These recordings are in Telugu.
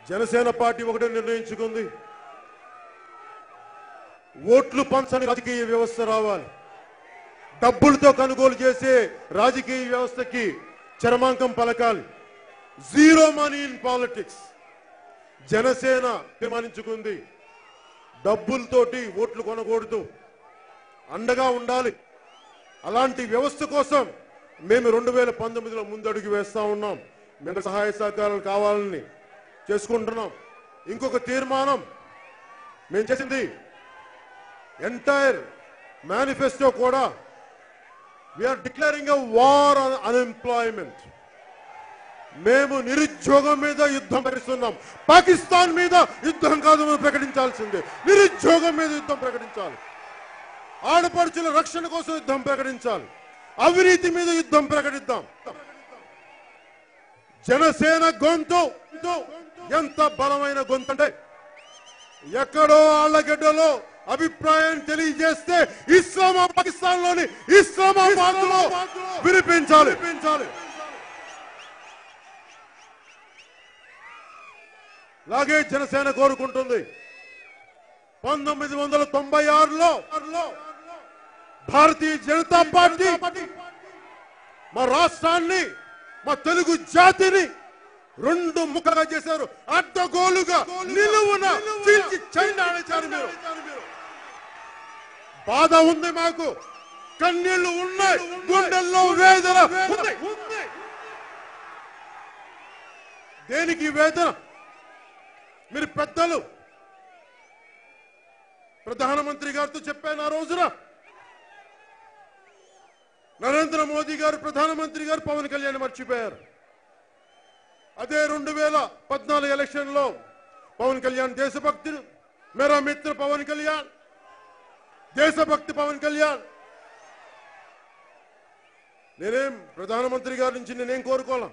జనసేన పార్టీ ఒకటే నిర్ణయించుకుంది ఓట్లు పంచని రాజకీయ వ్యవస్థ రావాలి డబ్బులతో కొనుగోలు చేసే రాజకీయ వ్యవస్థకి చరమాంకం పలకాలి zero money in politics Janasena తీర్మానించుకుంది డబ్బులతోటి ఓట్లు కొనకూడదు అండగా ఉండాలి అలాంటి వ్యవస్థ కోసం మేము రెండు వేల పంతొమ్మిదిలో ముందడుగు వేస్తా ఉన్నాం మేము సహాయ సహకారాలు కావాలని చేసుకుంటున్నాం ఇంకొక తీర్మానం మేము చేసింది ఎంటైర్ మేనిఫెస్టో కూడా we are declaring a war on unemployment మేము నిరుద్యోగం మీద యుద్ధం ప్రకటిస్తున్నాం పాకిస్తాన్ మీద యుద్ధం కాదు మనం ప్రకటించాల్సిందే నిరుద్యోగం మీద యుద్ధం ప్రకటించాలి ఆడపడుచుల రక్షణ కోసం యుద్ధం ప్రకటించాలి అవినీతి మీద యుద్ధం ప్రకటిద్దాం జనసేన గొంతు ఎంత బలమైన గొంతు అంటే ఎక్కడో ఆళ్లగడ్డలో అభిప్రాయం తెలియజేస్తే ఇస్లామా పాకిస్తాన్ లోని ఇస్లామాబాద్ లో వినిపించాలి వినిపించాలి లాగే జనసేన కోరుకుంటుంది పంతొమ్మిది వందల తొంభై ఆరులో భారతీయ జనతా పార్టీ మా రాష్ట్రాన్ని మా తెలుగు జాతిని రెండు ముక్కలుగా చేశారు అడ్డగోలుగా నిలువున చీల్చి చెండాడించారు మీరు బాధ ఉంది మాకు కన్నీళ్లు ఉన్నాయి గుండెల్లో వేదన ఉంది దేనికి ఈ వేదన మీరు పెద్దలు ప్రధానమంత్రి గారితో చెప్పాను ఆ రోజున నరేంద్ర మోదీ గారు ప్రధానమంత్రి గారు పవన్ కళ్యాణ్ మర్చిపోయారు అదే రెండు వేల పద్నాలుగు ఎలక్షన్ లో పవన్ కళ్యాణ్ దేశభక్తుడు మేరా మిత్ర పవన్ కళ్యాణ్ దేశభక్తి పవన్ కళ్యాణ్ నేనేం ప్రధానమంత్రి గారి నుంచి నేనేం కోరుకోవాలా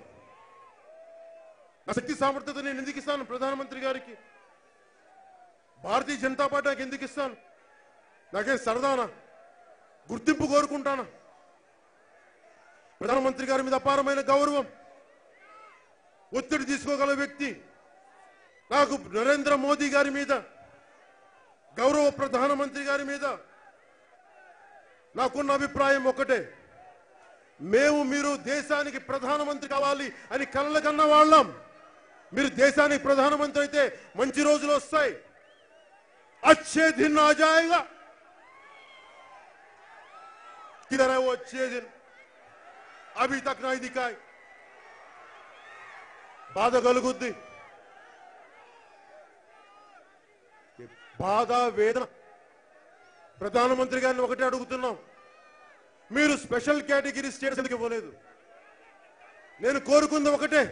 నా శక్తి సామర్థ్యత నేను ఎందుకు ఇస్తాను ప్రధానమంత్రి గారికి భారతీయ జనతా పార్టీ నాకు ఎందుకు ఇస్తాను నాకేం సరదానా గుర్తింపు కోరుకుంటానా ప్రధానమంత్రి గారి మీద అపారమైన గౌరవం ఒత్తిడి తీసుకోగల వ్యక్తి నాకు నరేంద్ర మోదీ గారి మీద గౌరవ ప్రధానమంత్రి గారి మీద నాకున్న అభిప్రాయం ఒకటే మేము మీరు దేశానికి ప్రధానమంత్రి కావాలి అని కలల కన్న వాళ్ళం మీరు దేశానికి ప్రధానమంత్రి అయితే మంచి రోజులు వస్తాయి అచ్చే దిన్ ఆ జాయేగా किधर है वो अच्छे दिन अभी तक नहीं दिखाई బాధ కలుగుద్ది బాధ వేదన ప్రధానమంత్రి గారిని ఒకటే అడుగుతున్నాం మీరు స్పెషల్ కేటగిరీ స్టేటస్ ఎందుకు ఇవ్వలేదు నేను కోరుకుంది ఒకటే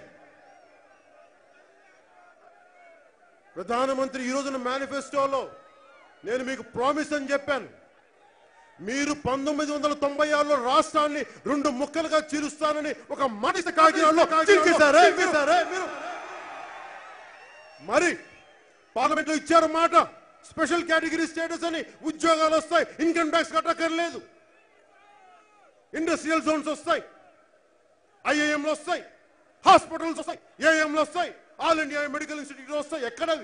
ప్రధానమంత్రి ఈ రోజున మేనిఫెస్టోలో నేను మీకు ప్రామిస్ అని చెప్పాను మీరు పంతొమ్మిది వందల తొంభై ఆరులో రాష్ట్రాన్ని రెండు ముక్కలుగా చీలుస్తానని ఒక మనిషి కాకినాడలో చీల్చేశారే మీరు? మరి పార్లమెంట్ లో ఇచ్చారు మాట స్పెషల్ కేటగిరీ స్టేటస్ అని ఉద్యోగాలు వస్తాయి ఇన్కమ్ ట్యాక్స్ కట్టక్కర్లేదు ఇండస్ట్రియల్ జోన్స్ వస్తాయి ఐఐఎంలు వస్తాయి హాస్పిటల్స్ వస్తాయి ఏఎంలు వస్తాయి ఆల్ ఇండియా మెడికల్ ఇన్స్టిట్యూట్ వస్తాయి ఎక్కడవి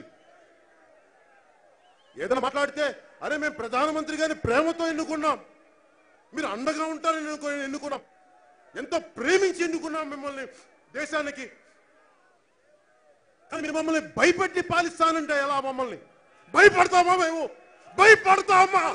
ఏదైనా మాట్లాడితే అరే మేము ప్రధానమంత్రి గారిని ప్రేమతో ఎన్నుకున్నాం మీరు అండగా ఉంటారని ఎన్నుకో ఎన్నుకున్నాం ఎంతో ప్రేమించి ఎన్నుకున్నాం మిమ్మల్ని దేశానికి కానీ మీరు మమ్మల్ని భయపెట్టి పాలిస్తానంటే ఎలా మమ్మల్ని భయపడతామా మేము భయపడతామా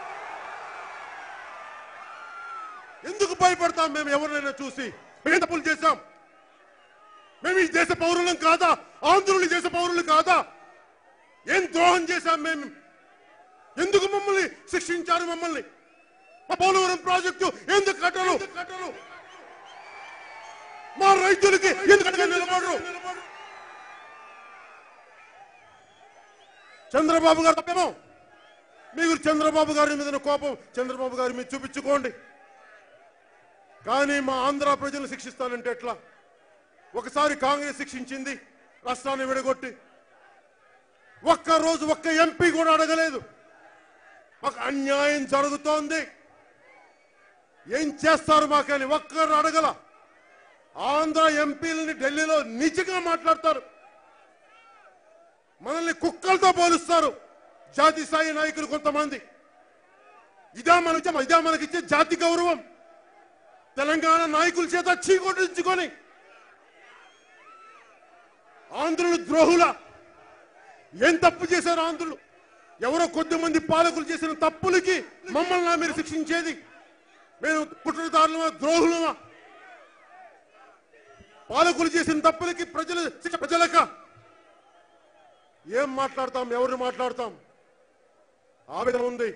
ఎందుకు భయపడతాం మేము ఎవరినైనా చూసి మేము తప్పులు చేశాం మేము ఈ దేశ పౌరులం కాదా ఆంధ్రులు ఈ దేశ పౌరులు కాదా ఏం ద్రోహం చేశాం మేము ఎందుకు మమ్మల్ని శిక్షించారు మమ్మల్ని మా పోలవరం ప్రాజెక్టు ఎందుకు కట్టరు కట్టరు మా రైతులకి ఎందుకు అండగా నిలబడరు చంద్రబాబు గారు తప్పేమో మీకు చంద్రబాబు గారి మీద కోపం చంద్రబాబు గారి మీద చూపించుకోండి కానీ మా ఆంధ్ర ప్రజలను శిక్షిస్తానంటే ఎట్లా ఒకసారి కాంగ్రెస్ శిక్షించింది రాష్ట్రాన్ని విడగొట్టి ఒక్క రోజు ఒక్క ఎంపీ కూడా అడగలేదు మాకు అన్యాయం జరుగుతోంది ఏం చేస్తారు మాకని ఒక్కరు అడగల ఆంధ్ర ఎంపీలని ఢిల్లీలో నిజంగా మాట్లాడతారు మనల్ని కుక్కలతో పోలుస్తారు జాతి స్థాయి నాయకులు కొంతమంది ఇదా మనకి ఇదా మనకిచ్చే జాతి గౌరవం తెలంగాణ నాయకుల చేత చీకొట్టించుకొని ఆంధ్రులు ద్రోహుల ఏం తప్పు చేశారు ఆంధ్రులు ఎవరో కొద్దిమంది పాలకులు చేసిన తప్పులకి మమ్మల్ని మీరు శిక్షించేది మేము కుట్రదారులమా ద్రోహులమా పాలకులు చేసిన తప్పులకి ప్రజలు శిక్ష ప్రజలక ఏం మాట్లాడతాం ఎవరిని మాట్లాడతాం ఆవేదన ఉంది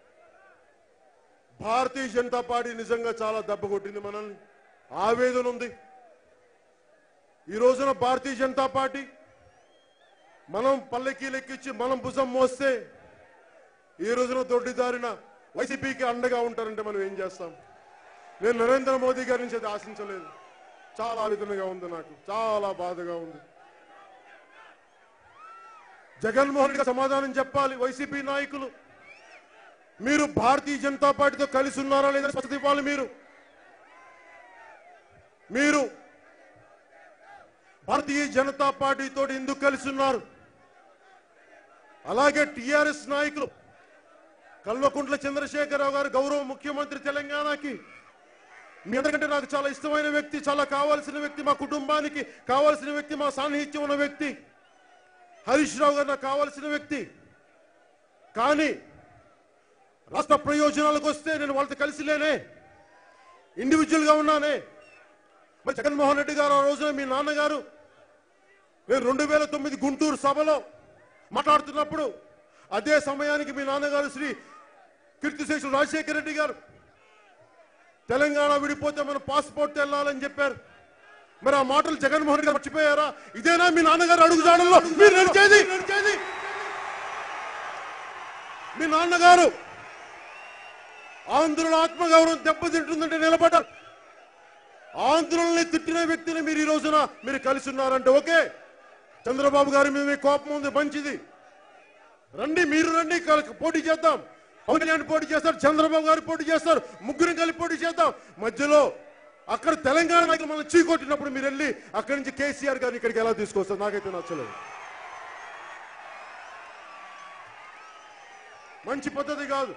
భారతీయ జనతా పార్టీ నిజంగా చాలా దెబ్బ కొట్టింది మనల్ని ఆవేదన ఉంది ఈ రోజున భారతీయ జనతా పార్టీ మనం పల్లెకి లెక్కించి మనం భుజం మోస్తే ఈ రోజున దొడ్డిదారిన వైసీపీకి అండగా ఉంటారంటే మనం ఏం చేస్తాం నేను నరేంద్ర మోదీ గారి నుంచి అది ఆశించలేదు చాలా ఆవేదనగా ఉంది నాకు చాలా బాధగా ఉంది జగన్మోహన్ రెడ్డి సమాధానం చెప్పాలి వైసీపీ నాయకులు మీరు భారతీయ జనతా పార్టీతో కలిసి ఉన్నారా లేదా స్పష్టత ఇవ్వాలి మీరు మీరు భారతీయ జనతా పార్టీతో ఎందుకు కలిసి ఉన్నారు అలాగే టిఆర్ఎస్ నాయకులు కల్వకుంట్ల చంద్రశేఖరరావు గారు గౌరవ ముఖ్యమంత్రి తెలంగాణకి మీ అందరికంటే నాకు చాలా ఇష్టమైన వ్యక్తి చాలా కావాల్సిన వ్యక్తి మా కుటుంబానికి కావాల్సిన వ్యక్తి మా సాన్నిహిత్యం ఉన్న వ్యక్తి హరీష్ రావు గారు నాకు కావాల్సిన వ్యక్తి కానీ రాష్ట్ర ప్రయోజనాలకు వస్తే నేను వాళ్ళతో కలిసి లేనే ఇండివిజువల్ గా ఉన్నానే మరి జగన్మోహన్ రెడ్డి గారు ఆ రోజున మీ నాన్నగారు నేను రెండు వేల తొమ్మిది గుంటూరు సభలో మాట్లాడుతున్నప్పుడు అదే సమయానికి మీ నాన్నగారు శ్రీ కీర్తిశేషులు రాజశేఖర రెడ్డి గారు తెలంగాణ విడిపోతే మన పాస్పోర్ట్ వెళ్ళాలని చెప్పారు మరి ఆ మాటలు జగన్మోహన్ రెడ్డి గారు మర్చిపోయారా ఇదేనా మీ నాన్నగారు అడుగుజాడల్లో మీరు నడిచేది నడిచేది మీ నాన్నగారు ఆంధ్రుల ఆత్మగౌరవం దెబ్బతింటుందంటే నిలబడ్డారు ఆంధ్రుల్ని తిట్టిన వ్యక్తిని మీరు ఈ రోజున మీరు కలిసి ఉన్నారంటే ఓకే చంద్రబాబు గారి మీద మీ కోపం ఉంది మంచిది రండి మీరు రండి కల- పోటీ చేద్దాం పవన్ కళ్యాణ్ పోటీ చేస్తారు చంద్రబాబు గారు పోటీ చేస్తారు ముగ్గురిని కలిపి పోటీ చేద్దాం మధ్యలో అక్కడ తెలంగాణ నాయకులు మనం చీకొట్టినప్పుడు మీరు వెళ్ళి అక్కడి నుంచి కేసీఆర్ గారిని ఇక్కడికి ఎలా తీసుకొస్తారు నాకైతే నచ్చలేదు మంచి పద్ధతి కాదు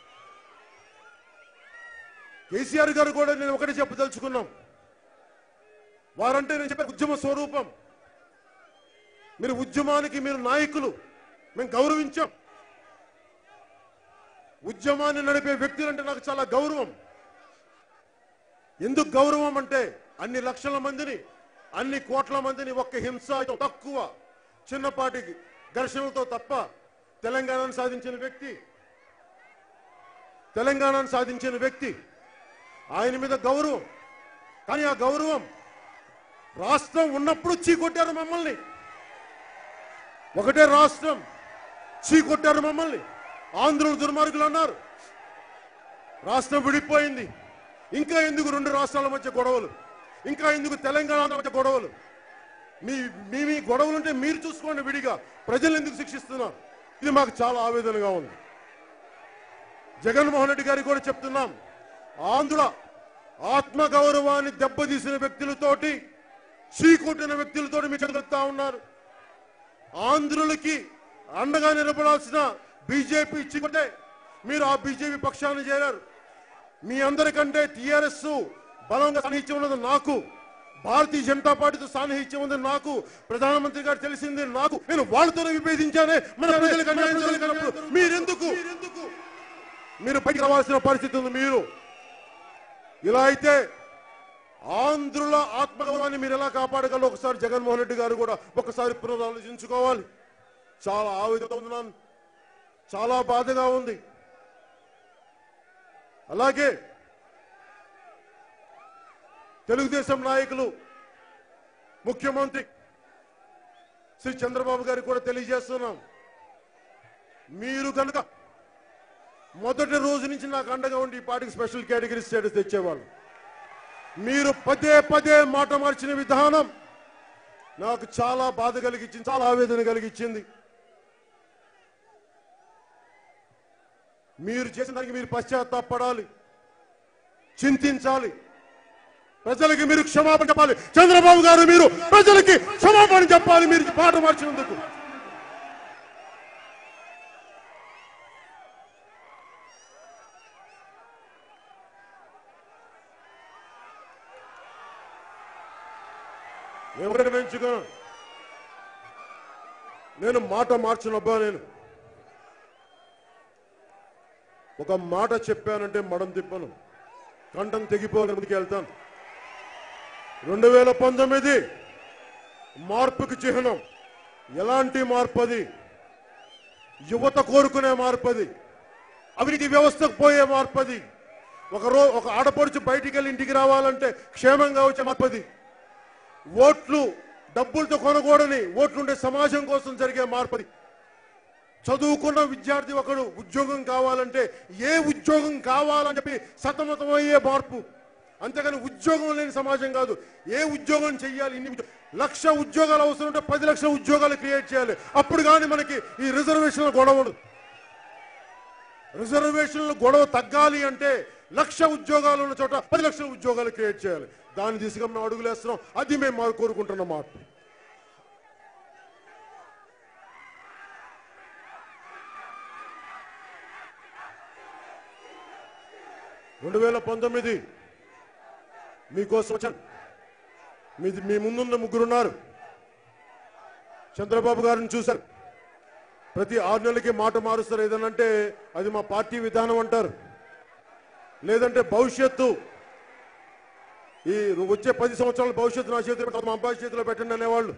కేసీఆర్ గారు కూడా నేను ఒకటి చెప్పదలుచుకున్నాం వారంటే నేను చెప్పే ఉద్యమ స్వరూపం మీరు ఉద్యమానికి మీరు నాయకులు మేము గౌరవించాం ఉద్యమాన్ని నడిపే వ్యక్తులంటే నాకు చాలా గౌరవం ఎందుకు గౌరవం అంటే అన్ని లక్షల మందిని అన్ని కోట్ల మందిని ఒక్క హింస తక్కువ చిన్నపాటి ఘర్షణలతో తప్ప తెలంగాణను సాధించిన వ్యక్తి తెలంగాణను సాధించిన వ్యక్తి ఆయన మీద గౌరవం కానీ ఆ గౌరవం రాష్ట్రం ఉన్నప్పుడు చీకొట్టారు మమ్మల్ని ఒకటే రాష్ట్రం చీకొట్టారు మమ్మల్ని ఆంధ్రులు దుర్మార్గులు అన్నారు రాష్ట్రం విడిపోయింది ఇంకా ఎందుకు రెండు రాష్ట్రాల మధ్య గొడవలు ఇంకా ఎందుకు తెలంగాణ మధ్య గొడవలు మీ మీ మీ గొడవలు ఉంటే మీరు చూసుకోండి విడిగా ప్రజలు ఎందుకు శిక్షిస్తున్నారు ఇది మాకు చాలా ఆవేదనగా ఉంది జగన్మోహన్ రెడ్డి గారికి కూడా చెప్తున్నాం ఆంధ్రుల ఆత్మ గౌరవాన్ని దెబ్బతీసిన వ్యక్తులతోటి చీకొట్టిన వ్యక్తులతోటి మీరు చెప్తా ఉన్నారు ఆంధ్రులకి అండగా నిలబడాల్సిన బీజేపీ చీకొట్టే మీరు ఆ బీజేపీ పక్షాన్ని చేరారు మీ అందరికంటే టిఆర్ఎస్ బలంగా సాన్నిహిత్యం ఉన్నది నాకు భారతీయ జనతా పార్టీతో సాన్నిహిత్యం ఉంది నాకు ప్రధానమంత్రి గారు తెలిసింది నాకు నేను వాళ్ళతోనే విభేదించానే మన ప్రజలకు అన్యాయం జరిగినప్పుడు మీరెందుకు మీరు పైకి రావాల్సిన పరిస్థితి ఉంది మీరు ఇలా అయితే ఆంధ్రుల ఆత్మగౌరవాన్ని మీరు ఎలా కాపాడగలరు ఒకసారి జగన్మోహన్ రెడ్డి గారు కూడా ఒకసారి పునరాలోచించుకోవాలి చాలా ఆవేదన ఉన్నాను చాలా బాధగా ఉంది అలాగే తెలుగుదేశం నాయకులు ముఖ్యమంత్రి శ్రీ చంద్రబాబు గారికి కూడా తెలియజేస్తున్నాం మీరు కనుక మొదటి రోజు నుంచి నాకు అండగా ఉండి ఈ పార్టీకి స్పెషల్ కేటగిరీ స్టేటస్ తెచ్చేవాళ్ళు మీరు పదే పదే మాట మార్చిన విధానం నాకు చాలా బాధ కలిగించింది చాలా ఆవేదన కలిగించింది మీరు చేసిన దానికి మీరు పశ్చాత్తాపడాలి చింతించాలి ప్రజలకి మీరు క్షమాపణ చెప్పాలి చంద్రబాబు గారు మీరు ప్రజలకి క్షమాపణ చెప్పాలి మీరు మాట మార్చినందుకు నేను మాట మార్చునబ్బా నేను ఒక మాట చెప్పానంటే మడం తిప్పను కంఠం తెగిపోవాలి ముందుకు వెళ్తాను రెండు వేల పంతొమ్మిది మార్పుకి చిహ్నం ఎలాంటి మార్పు అది యువత కోరుకునే మార్పు అది అవినీతి వ్యవస్థకు పోయే మార్పు అది ఒక రో ఒక ఆడపడుచు బయటికి వెళ్ళి ఇంటికి రావాలంటే క్షేమంగా వచ్చే మార్పు అది ఓట్లు డబ్బులతో కొనకూడని ఓట్లుండే సమాజం కోసం జరిగే మార్పు అది చదువుకున్న విద్యార్థి ఒకడు ఉద్యోగం కావాలంటే ఏ ఉద్యోగం కావాలని చెప్పి సతమతమయ్యే మార్పు అంతేగాని ఉద్యోగం లేని సమాజం కాదు ఏ ఉద్యోగం చెయ్యాలి ఇన్ని ఉద్యో- లక్ష ఉద్యోగాలు అవసరం ఉంటే పది లక్షల ఉద్యోగాలు క్రియేట్ చేయాలి అప్పుడు కానీ మనకి ఈ రిజర్వేషన్ల గొడవ ఉండదు రిజర్వేషన్ల గొడవ తగ్గాలి అంటే లక్ష ఉద్యోగాలు ఉన్న చోట పది లక్షల ఉద్యోగాలు క్రియేట్ చేయాలి దాని దిశగా మేము అడుగులేస్తున్నాం అది మేము మా- కోరుకుంటున్న మార్పు రెండు వేల పంతొమ్మిది మీకోసం వచ్చాను మీ మీ ముందున్న ముగ్గురున్నారు చంద్రబాబు గారిని చూశారు ప్రతి ఆరు నెలలకి మాట మారుస్తారు ఏదనంటే అది మా పార్టీ విధానం అంటారు లేదంటే భవిష్యత్తు ఈ వచ్చే పది సంవత్సరాల భవిష్యత్తు నా చేతిలో పెట్టదు, మా అబ్బాయి చేతిలో పెట్టండి అనేవాళ్ళు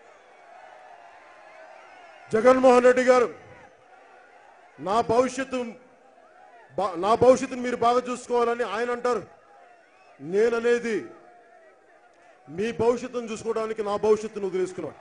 జగన్మోహన్ రెడ్డి గారు నా భవిష్యత్తు బా- నా భవిష్యత్తును మీరు బాగా చూసుకోవాలని ఆయన అంటారు నేననేది మీ భవిష్యత్తును చూసుకోవడానికి నా భవిష్యత్తును వదిలేసుకున్నాను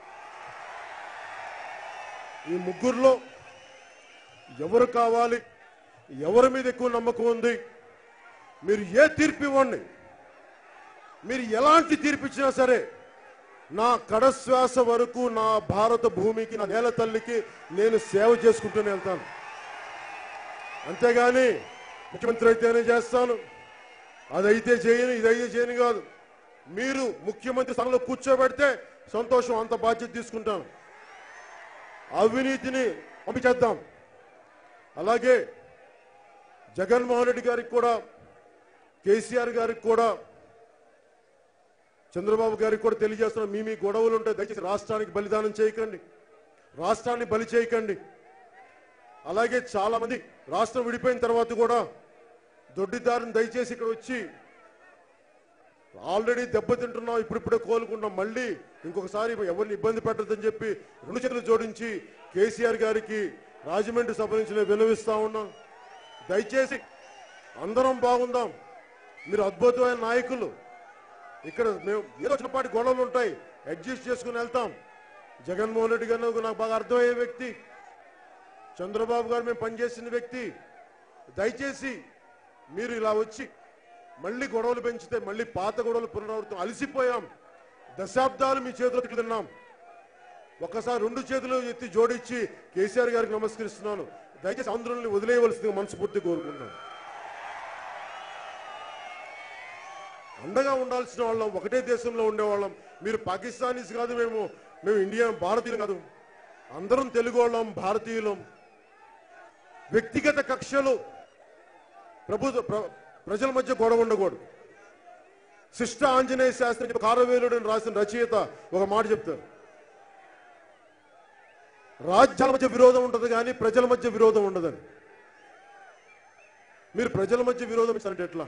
ఈ ముగ్గురులో ఎవరు కావాలి ఎవరి మీద ఎక్కువ నమ్మకం ఉంది మీరు ఏ తీర్పు ఇవ్వండి మీరు ఎలాంటి తీర్పు ఇచ్చినా సరే నా కడశ్వాస వరకు నా భారత భూమికి నా నేల తల్లికి నేను సేవ చేసుకుంటూనే వెళ్తాను అంతేగాని ముఖ్యమంత్రి అయితేనే చేస్తాను అదైతే చేయను ఇదైతే చేయను కాదు మీరు ముఖ్యమంత్రి స్థానంలో కూర్చోబెడితే సంతోషం అంత బాధ్యత తీసుకుంటాను అవినీతిని పంపించేద్దాం అలాగే జగన్మోహన్ రెడ్డి గారికి కూడా కేసీఆర్ గారికి కూడా చంద్రబాబు గారికి కూడా తెలియజేస్తున్నాం మీ మీ గొడవలు ఉంటాయి దయచేసి రాష్ట్రానికి బలిదానం చేయకండి రాష్ట్రాన్ని బలి చేయకండి అలాగే చాలా మంది రాష్ట్రం విడిపోయిన తర్వాత కూడా దొడ్డిదారిని దయచేసి ఇక్కడ వచ్చి ఆల్రెడీ దెబ్బతింటున్నాం ఇప్పుడిప్పుడే కోలుకుంటాం మళ్ళీ ఇంకొకసారి ఎవరిని ఇబ్బంది పెట్టద్దని చెప్పి రెండు చేతులు జోడించి కేసీఆర్ గారికి రాజమండ్రి సభ నుంచి నేను విన్నవిస్తా ఉన్నాం దయచేసి అందరం బాగుందాం మీరు అద్భుతమైన నాయకులు ఇక్కడ మేము ఏదో చిన్నపాటి గొడవలు ఉంటాయి అడ్జస్ట్ చేసుకుని వెళ్తాం జగన్మోహన్ రెడ్డి గారు నాకు బాగా అర్థమయ్యే వ్యక్తి చంద్రబాబు గారు మేము పనిచేసిన వ్యక్తి దయచేసి మీరు ఇలా వచ్చి మళ్ళీ గొడవలు పెంచితే మళ్ళీ పాత గొడవలు పునరావృతం అలసిపోయాం దశాబ్దాలు మీ చేతులు తిన్నాం ఒక్కసారి రెండు చేతులు ఎత్తి జోడించి కేసీఆర్ గారికి నమస్కరిస్తున్నాను దయచేసి ఆంధ్రుల్ని వదిలేయవలసిందిగా మనస్ఫూర్తి కోరుకుంటున్నాను అండగా ఉండాల్సిన వాళ్ళం ఒకటే దేశంలో ఉండేవాళ్ళం మీరు పాకిస్తానీస్ కాదు మేము మేము ఇండియా భారతీయులు కాదు అందరం తెలుగు వాళ్ళం భారతీయులం వ్యక్తిగత కక్షలు ప్రభుత్వ ప్ర- ప్రజల మధ్య గొడవ ఉండకూడదు శిష్ట ఆంజనేయ శాస్త్రి చెప్పి కారవేలుడు అని రాసిన రచయిత ఒక మాట చెప్తారు రాజ్యాల మధ్య విరోధం ఉంటుంది కానీ ప్రజల మధ్య విరోధం ఉండదని మీరు ప్రజల మధ్య విరోధం అంటే ఎట్లా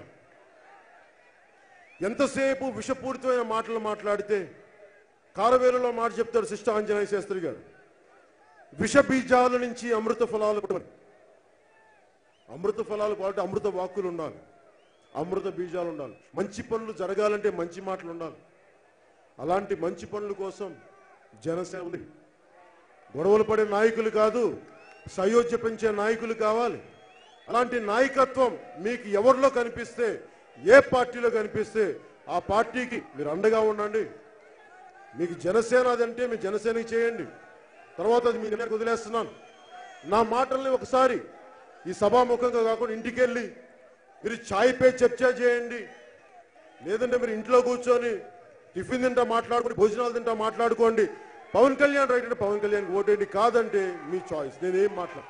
ఎంతసేపు విషపూరితమైన మాటలు మాట్లాడితే కారవేలులో మాట చెప్తాడు శిష్ట ఆంజనేయ శాస్త్రి గారు విష బీజాల నుంచి అమృత ఫలాలు పుట్టమని. అమృత ఫలాలు కాబట్టి అమృత వాక్కులు ఉండాలి అమృత బీజాలు ఉండాలి మంచి పనులు జరగాలంటే మంచి మాటలు ఉండాలి అలాంటి మంచి పనుల కోసం జనసేన ఉంది గొడవలు పడే నాయకులు కాదు సయోధ్య పెంచే నాయకులు కావాలి అలాంటి నాయకత్వం మీకు ఎవరిలో కనిపిస్తే ఏ పార్టీలో కనిపిస్తే ఆ పార్టీకి మీరు అండగా ఉండండి మీకు జనసేన అదంటే మీ జనసేనకి చేయండి తర్వాత అది మీ నిర్ణయానికి వదిలేస్తున్నాను నా మాటల్ని ఒకసారి ఈ సభాముఖంగా కాకుండా ఇంటికి వెళ్ళి మీరు ఛాయ్ పే చర్చ చేయండి లేదంటే మీరు ఇంట్లో కూర్చొని టిఫిన్ తింటా మాట్లాడుకోండి భోజనాలు తింటా మాట్లాడుకోండి పవన్ కళ్యాణ్ రైట్ అంటే పవన్ కళ్యాణ్ ఓటేయండి కాదంటే మీ చాయిస్ నేనేం మాట్లాడు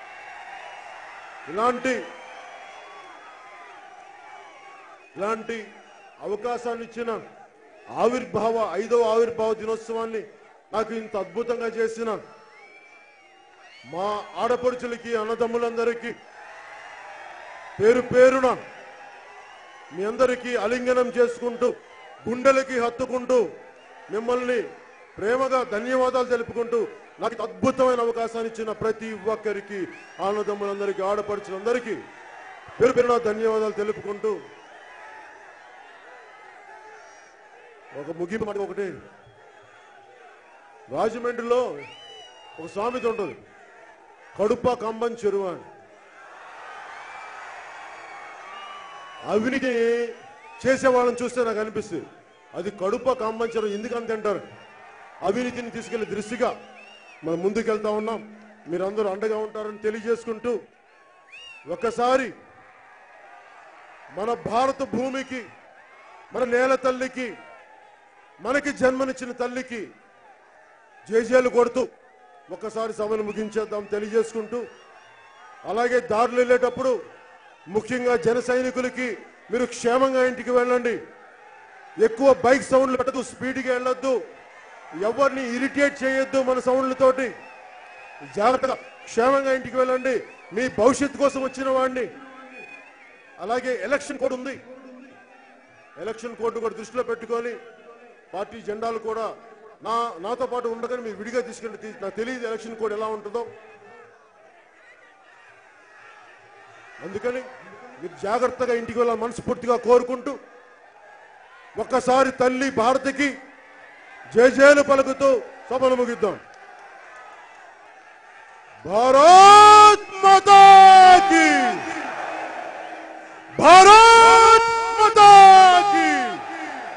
ఇలాంటి ఇలాంటి అవకాశాన్ని ఇచ్చిన ఆవిర్భావ ఐదవ ఆవిర్భావ దినోత్సవాన్ని నాకు ఇంత అద్భుతంగా చేసిన మా ఆడపడుచులకి అన్నదమ్ములందరికీ పేరు పేరున మీ అందరికీ అలింగనం చేసుకుంటూ గుండెలకి హత్తుకుంటూ మిమ్మల్ని ప్రేమగా ధన్యవాదాలు తెలుపుకుంటూ నాకు ఈ అద్భుతమైన అవకాశాన్ని ఇచ్చిన ప్రతి ఒక్కరికి ఆనందములందరికీ ఆడపడుచులందరికీ పేరు పేరున ధన్యవాదాలు తెలుపుకుంటూ ఒక ముగింపు మాట ఒకటి రాజమండ్రిలో ఒక సామెత ఉంటుంది కడుప కంబం చెరువు అని అవినీతి చేసే వాళ్ళని చూస్తే నాకు అనిపిస్తుంది అది కడుప కంబం చెరువు ఎందుకంత అంటారు అవినీతిని తీసుకెళ్లే దృష్టిగా మనం ముందుకెళ్తా ఉన్నాం మీరందరూ అండగా ఉంటారని తెలియజేసుకుంటూ ఒక్కసారి మన భారత భూమికి మన నేల తల్లికి మనకి జన్మనిచ్చిన తల్లికి జేజేలు కొడుతూ ఒక్కసారి సభను ముగించేద్దాం తెలియజేసుకుంటూ అలాగే దారులు వెళ్ళేటప్పుడు ముఖ్యంగా జన సైనికులకి మీరు క్షేమంగా ఇంటికి వెళ్ళండి ఎక్కువ బైక్ సౌండ్లు పెట్టదు స్పీడ్గా వెళ్ళొద్దు ఎవరిని ఇరిటేట్ చేయొద్దు మన సౌండ్లతోటి జాగ్రత్తగా క్షేమంగా ఇంటికి వెళ్ళండి మీ భవిష్యత్తు కోసం వచ్చిన వాడిని అలాగే ఎలక్షన్ కోడ్ ఉంది ఎలక్షన్ కోడ్ కూడా దృష్టిలో పెట్టుకొని పార్టీ జెండాలు కూడా నా నాతో పాటు ఉండగానే మీరు విడిగా తీసుకెళ్ళి తీ- నాకు తెలియదు ఎలక్షన్ కోడ్ ఎలా ఉంటుందో అందుకని మీరు జాగ్రత్తగా ఇంటికి వెళ్ళాలని మనస్ఫూర్తిగా కోరుకుంటూ ఒక్కసారి తల్లి భారతికి జయజయలు పలుకుతూ సభను ముగిద్దాం భారత్ మాతా కీ భారత్ మాతా కీ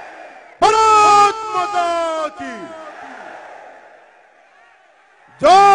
భారత్ మాతా కీ జై